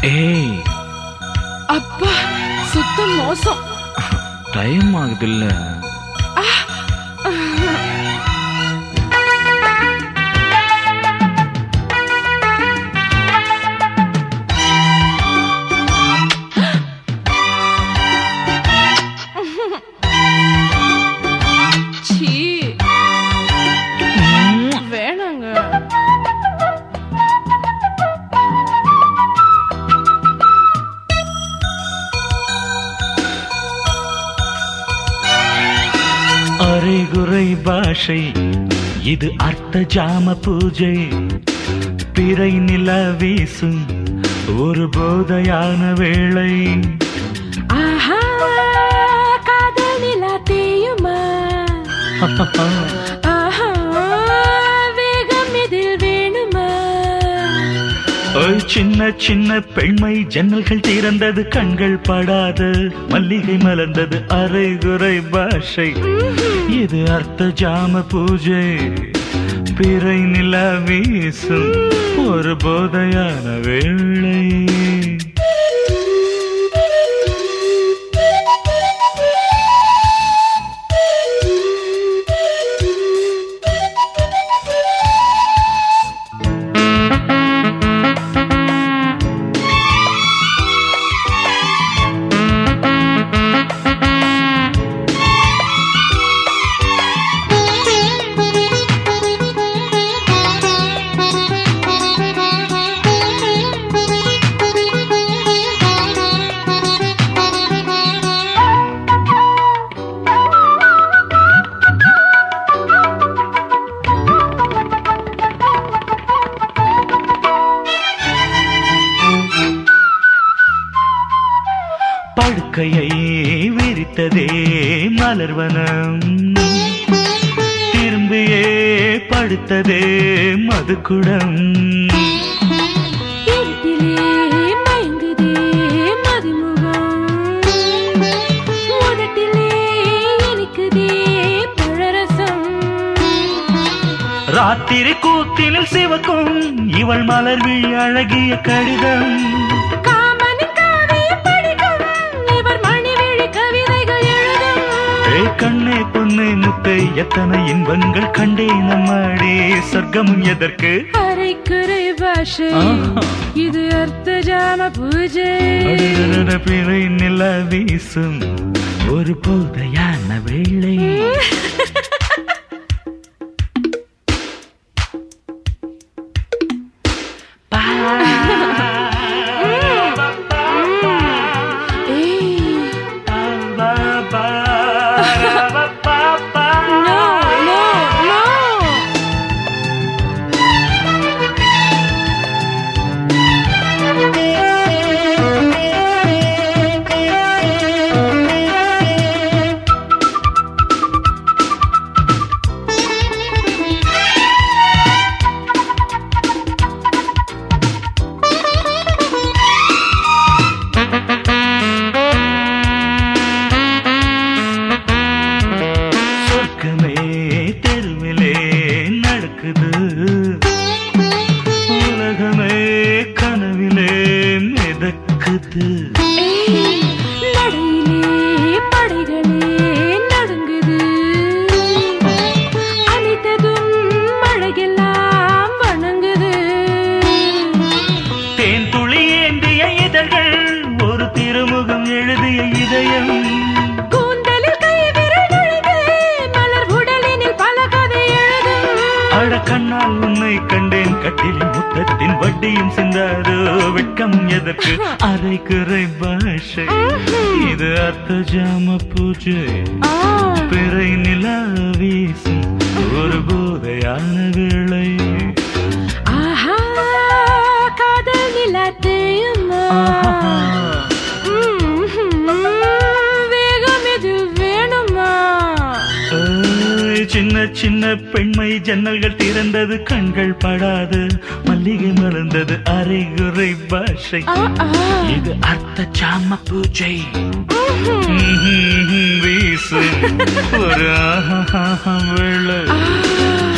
ஏய் அப்பா சுத்த மோசம் டைம் ஆகுதுல்ல சீ வேணாங்க அரைகுறை பாஷை இது அர்த்த ஜாம பூஜை பிறை நில வீசும் ஒரு போதையான வேளை ஆஹா காதல் நிலா தேயுமா ஆஹா வேகம் இதில் வேணுமா ஒரு சின்ன சின்ன பெண்மை ஜன்னல்கள் திறந்தது கண்கள் படாது மல்லிகை மலர்ந்தது அரைகுறை பாஷை இது அர்த்த ஜாம பூஜை பிறை நில வீசும் ஒரு போதையான வேளை படுக்கையை விரித்ததே மலர்வனம் திரும்பியே படுத்ததே மதுக்குடம் இருட்டிலே மயங்குதே மதிமுகம் உதட்டிலே இனிக்குதே பழரசம் ராத்திரி கூத்தினில் சிவக்கும் இவள் மலர் விழி அழகிய கடிதம் காமனின் காவியம் படிக்கும் இவர் மணிவிழி கவிதைகள் எழுதும் ஏ கண்ணே பொண்ணே முத்தை எத்தனை இன்பங்கள் கண்டே நம்மாடி சொர்க்கமும் எதற்கு அரைக்குறை பாஷை ஆஹா. இது அர்த்த ஜாம பூஜை அடடடட பிறை நில வீசும் ஒரு போதையான வேளை ஏய், no, no, no. சொர்க்கமே தெருவிலே நடக்குது உலகமே கனவிலே மிதக்குது ஏய், நடையிலே படைகளே நடுங்குது அனைத்ததும் மழையெல்லாம் வணங்குது தேன் துளி ஏந்திய இதழ்கள் ஒரு திருமுகம் எழுதிய இதயம் கூந்தலில் கை விரல் நுழைந்து மலர் உடலினில் பல கதை எழுதும் அட கண்ணால் உன்னை கண்டேன் கட்டிலின் முத்தத்தின் வட்டியும் சிந்தாதோ வெட்கம் எதற்கு அரை குறை பாஷை இது அர்த்த ஜாம பூஜை ஆ, பிறை நிலா வீசும் ஒரு போதையான வேளை ஆஹா காதல் நிலா தேயுமா ஆஹா. ம்ஹும், வேகம் இது வேணுமா ஏய், சின்ன சின்ன பெண்மை ஜன்னல்கள் திறந்தது கண்கள் படாது மல்லிகை மலர்ந்தது அரைகுறை பாஷை ஆ, ஆ. இது அர்த்த ஜாம பூஜை ம்ஹும். ம்ஹும், வீசு ஒரு ஆஹா வேளை ஆ